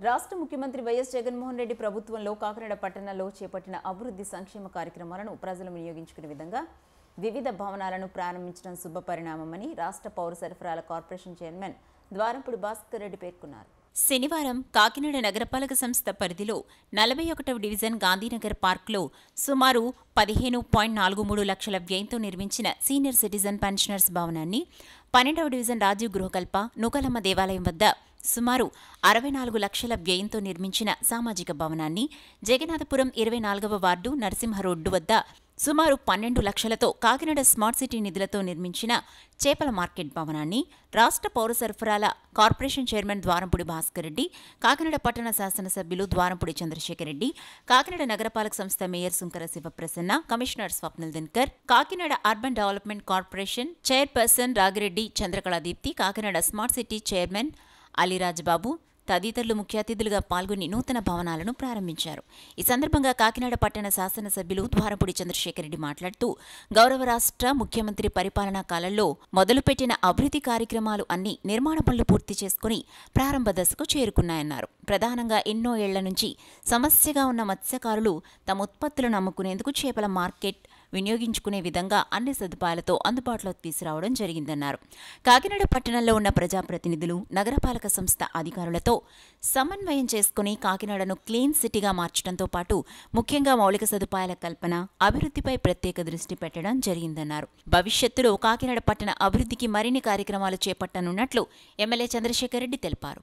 రాష్ట్ర ముఖ్యమంత్రి వైఎస్ జగన్మోహన్ రెడ్డి ప్రభుత్వంలో కాకినాడ పట్టణంలో చేపట్టిన అభివృద్ధి సంక్షేమ కార్యక్రమాలను ప్రజలు వినియోగించుకునే విధంగా వివిధ భవనాలను ప్రారంభించడం శుభ పరిణామమని రాష్ట్ర పౌర సరఫరాల కార్పొరేషన్ చైర్మన్ ద్వారంపూడి భాస్కర్ రెడ్డి పేర్కొన్నారు శనివారం కాకినాడ నగరపాలక సంస్థ పరిధిలో నలభై ఒకటవ డివిజన్ గాంధీనగర్ పార్క్లో సుమారు పదిహేను పాయింట్ నాలుగు మూడు లక్షల వ్యయంతో నిర్మించిన సీనియర్ సిటిజన్ పెన్షనర్స్ భవనాన్ని పన్నెండవ డివిజన్ రాజీవ్ గృహకల్ప నూకలమ్మ దేవాలయం వద్ద సుమారు అరవై నాలుగు లక్షల వ్యయంతో నిర్మించిన సామాజిక భవనాన్ని జగన్నాథపురం ఇరవై నాలుగవ వార్డు నరసింహ రోడ్డు వద్ద సుమారు పన్నెండు లక్షలతో కాకినాడ స్మార్ట్ సిటీ నిధులతో నిర్మించిన చేపల మార్కెట్ భవనాన్ని రాష్ట్ర పౌర సరఫరాల కార్పొరేషన్ చైర్మన్ ద్వారంపూడి భాస్కర్ రెడ్డి కాకినాడ పట్టణ శాసనసభ్యులు ద్వారంపూడి చంద్రశేఖర్ రెడ్డి కాకినాడ నగరపాలక సంస్థ mayor Sunkara Sivaprasanna commissioner Swapnil Dinkar Kakinada urban development corporation chairperson Ragireddy Chandrakaladeepthi Kakinada smart city chairman Alirajbabu తదితరులు ముఖ్య అతిథులుగా పాల్గొని నూతన భవనాలను ప్రారంభించారు ఈ సందర్భంగా కాకినాడ పట్టణ శాసనసభ్యులు ద్వారపూడి చంద్రశేఖర్ రెడ్డి మాట్లాడుతూ గౌరవ రాష్ట్ర ముఖ్యమంత్రి పరిపాలనా కాలంలో మొదలుపెట్టిన అభివృద్ధి కార్యక్రమాలు అన్ని నిర్మాణ పనులు పూర్తి చేసుకుని ప్రారంభ దశకు చేరుకున్నాయన్నారు ప్రధానంగా ఎన్నో ఏళ్ల నుంచి సమస్యగా ఉన్న మత్స్యకారులు తమ ఉత్పత్తులను అమ్ముకునేందుకు చేపల మార్కెట్ వినియోగించుకునే విధంగా అన్ని సదుపాయాలతో అందుబాటులోకి తీసుకురావడం జరిగిందన్నారు కాకినాడ పట్టణంలో ఉన్న ప్రజాప్రతినిధులు నగరపాలక సంస్థ అధికారులతో సమన్వయం చేసుకుని కాకినాడను క్లీన్ సిటీగా మార్చడంతో పాటు ముఖ్యంగా మౌలిక సదుపాయాల కల్పన అభివృద్ధిపై ప్రత్యేక దృష్టి పెట్టడం జరిగిందన్నారు భవిష్యత్తులో కాకినాడ పట్టణ అభివృద్ధికి మరిన్ని కార్యక్రమాలు చేపట్టనున్నట్లు ఎమ్మెల్యే చంద్రశేఖర్ రెడ్డి తెలిపారు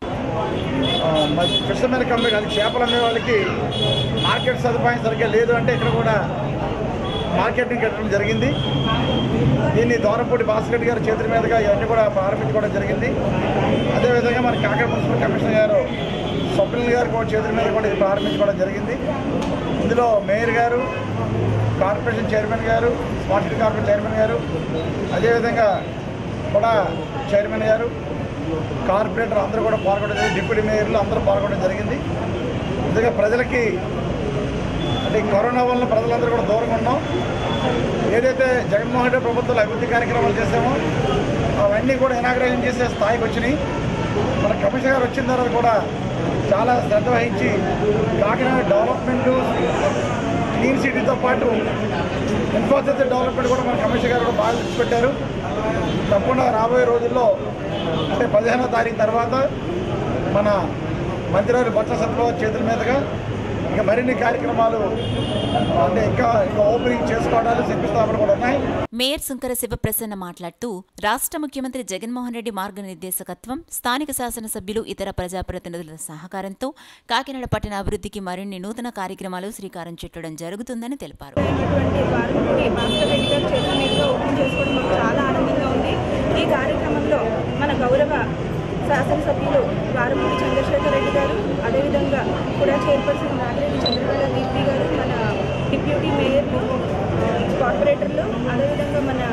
ఫిషర్మెన్ కంపెనీ అది చేపలు అమ్మే వాళ్ళకి మార్కెట్ సదుపాయం సరిగ్గా లేదు అంటే ఇక్కడ కూడా మార్కెటింగ్ కట్టడం జరిగింది దీన్ని దోరంపూడి భాస్కర్ గారి చేతుల మీదుగా ఇవన్నీ కూడా ప్రారంభించుకోవడం జరిగింది అదేవిధంగా మన కాకినాడ మున్సిపల్ కమిషనర్ గారు స్వప్నిల్ గారు కూడా చేతుల మీద కూడా ఇది ప్రారంభించుకోవడం జరిగింది ఇందులో మేయర్ గారు కార్పొరేషన్ చైర్మన్ గారు స్మార్ట్ సిటీ కార్పొరేషన్ చైర్మన్ గారు అదేవిధంగా కూడా చైర్మన్ గారు కార్పొరేటర్ అందరూ కూడా పాల్గొనడం జరిగింది డిప్యూటీ మేయర్లు అందరూ పాల్గొనడం జరిగింది నిజంగా ప్రజలకి అంటే ఈ కరోనా వల్ల ప్రజలందరూ కూడా దూరంగా ఉన్నాం ఏదైతే జగన్మోహన్ రెడ్డి ప్రభుత్వంలో అభివృద్ధి కార్యక్రమాలు చేశామో అవన్నీ కూడా ఇనాగ్రేషన్ చేసే స్థాయికి వచ్చినాయి మన కమిషనర్ గారు వచ్చిన తర్వాత కూడా చాలా శ్రద్ధ వహించి కాకినాడ డెవలప్మెంట్ క్లీన్ సిటీతో పాటు ఇన్ఫ్రాస్ట్రక్చర్ డెవలప్మెంట్ కూడా మన కమిషనర్ గారు కూడా బాగా దృష్టి పెట్టారు తప్పకుండా రాబోయే రోజుల్లో అంటే పదిహేనో తారీఖు తర్వాత మన మంత్రివారి బొత్స సత్యబాబు చేతుల మీదుగా ఇంకా మరిన్ని కార్యక్రమాలు అంటే ఇంకా ఇంకా ఓపెనింగ్ చేసుకోవడాలు శంకుస్థాపన కూడా ఉన్నాయి మేయర్ సుంకర శివప్రసన్న మాట్లాడుతూ రాష్ట్ర ముఖ్యమంత్రి జగన్మోహన్ రెడ్డి మార్గనిర్దేశకత్వం స్థానిక శాసనసభ్యులు ఇతర ప్రజాప్రతినిధుల సహకారంతో కాకినాడ పట్టణ అభివృద్ధికి మరిన్ని నూతన కార్యక్రమాలు శ్రీకారం చుట్టడం జరుగుతుందని తెలిపారు అయినటువంటి వారంపుడి భాస్కర్ రెడ్డి గారి చేతుల మీదుగా ఓపెన్ చేసుకోవడం మాకు చాలా ఆనందంగా ఉంది ఈ కార్యక్రమంలో మన గౌరవ శాసనసభ్యులు వారంపుడి చంద్రశేఖర్ రెడ్డి గారు అదేవిధంగా కూడా చైర్పర్సన్ నాగిరెడ్డి చంద్రబాబు దీప్తి గారు మన డిప్యూటీ మేయర్లు కార్పొరేటర్లు అదేవిధంగా మన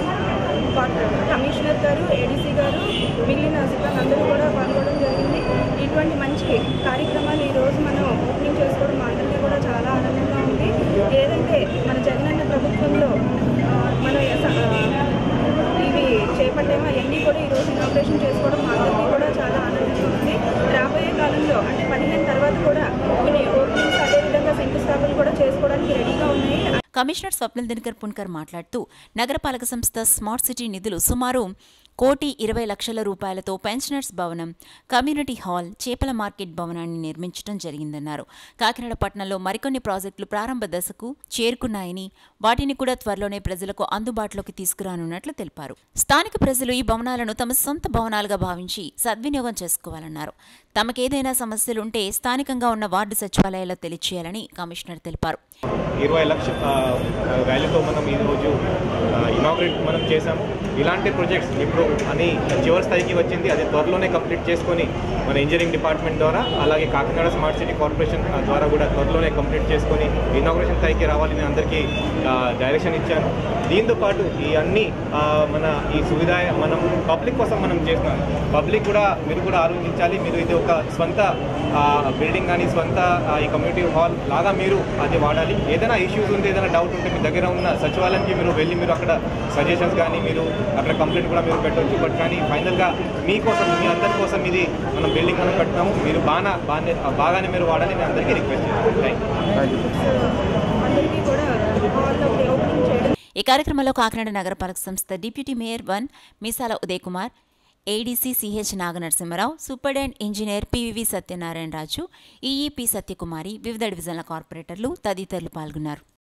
కార్పొ- కమిషనర్ గారు ఏడీసీ గారు మిగిలిన సిబ్బంది అందరూ కూడా పాల్గొనడం జరిగింది ఇటువంటి మంచి కార్యక్రమాలు ఈరోజు మనం ఓపెనింగ్ చేసుకోవడం మా అందరికీ కూడా చాలా ఆనందంగా ఉంది ఏదైతే మన జగనన్న ప్రభుత్వంలో ఆ, మనం ఎస- ఆ, ఇవి చేపట్టామో అవన్నీ కూడా ఈరోజు ఇనాగ్రేషన్ చేసుకోవడం మా అందరికీ కూడా చాలా ఆనందంగా ఉంది రాబోయే కాలంలో అంటే పదిహేను తర్వాత కూడా కొన్ని ఓపెనింగ్స్ అదేవిధంగా శంకుస్థాపనలు కూడా చేసుకోవడానికి రెడీగా ఉన్నాయి కమిషనర్ స్వప్నిల్ దినకర్ పున్కర్ మాట్లాడుతూ నగరపాలక సంస్థ స్మార్ట్ సిటీ నిధులు సుమారు కోటి ఇరవై లక్షల రూపాయలతో పెన్షనర్స్ భవనం కమ్యూనిటీ హాల్ చేపల మార్కెట్ భవనాన్ని నిర్మించడం జరిగిందన్నారు కాకినాడ పట్టణంలో మరికొన్ని ప్రాజెక్టులు ప్రారంభ దశకు చేరుకున్నాయని వాటిని కూడా త్వరలోనే ప్రజలకు అందుబాటులోకి తీసుకురానున్నట్లు తెలిపారు స్థానిక ప్రజలు ఈ భవనాలను తమ సొంత భవనాలుగా భావించి సద్వినియోగం చేసుకోవాలన్నారు తమకేదైనా సమస్యలుంటే స్థానికంగా ఉన్న వార్డు సచివాలయాల్లో తెలియచేయాలని కమిషనర్ తెలిపారు ఇరవై లక్షల వాల్యూతో మనం ఈరోజు ఇనాగ్రేట్ మనం చేశాము ఇలాంటి ప్రాజెక్ట్స్ ఇప్పుడు అని చివరి స్థాయికి వచ్చింది అది త్వరలోనే కంప్లీట్ చేసుకొని మన ఇంజనీరింగ్ డిపార్ట్మెంట్ ద్వారా అలాగే కాకినాడ స్మార్ట్ సిటీ కార్పొరేషన్ ఆ, ద్వారా కూడా త్వరలోనే కంప్లీట్ చేసుకొని ఇనాగ్రేషన్ స్థాయికి రావాలని నేను అందరికీ ఆ, డైరెక్షన్ ఇచ్చాను దీంతో పాటు ఈ అన్ని ఆ, మన ఈ సువిధ మనం పబ్లిక్ కోసం మనం చేస్తున్నాం పబ్లిక్ కూడా మీరు కూడా ఆలోచించాలి మీరు ఇది ఒక స్వంత బిల్డింగ్ కానీ స్వంత ఆ, ఈ కమ్యూనిటీ హాల్ లాగా మీరు అది వాడాలి ఏదైనా ఇష్యూస్ ఉంటే ఏదైనా డౌట్ ఉంటే మీ దగ్గర ఉన్న సచివాలయానికి మీరు వెళ్ళి మీరు అక్కడ సజెషన్స్ కానీ మీరు అక్కడ కంప్లైంట్ కూడా మీరు పెట్టవచ్చు ఉండొచ్చు బట్ కానీ ఫైనల్గా మీకోసం మీ అందరి కోసం ఇది మనం బిల్డింగ్ మనం కట్టుతాము మీరు బాగా బాగానే బాగానే మీరు వాడాలని నేను అందరికీ రిక్వెస్ట్ చేస్తాను థ్యాంక్ యూ అందరికీ కూడా హాల్లో ప్రీ ఓపెనింగ్ చేయడం ఈ కార్యక్రమంలో కాకినాడ నగరపాలక సంస్థ deputy mayor one Meesala Uday Kumar ADC CH Naganarasimharao superintendent engineer PVV Satyanarayana Raju EEP Satyakumari వివిధ డివిజన్ల కార్పొరేటర్లు తదితరులు పాల్గొన్నారు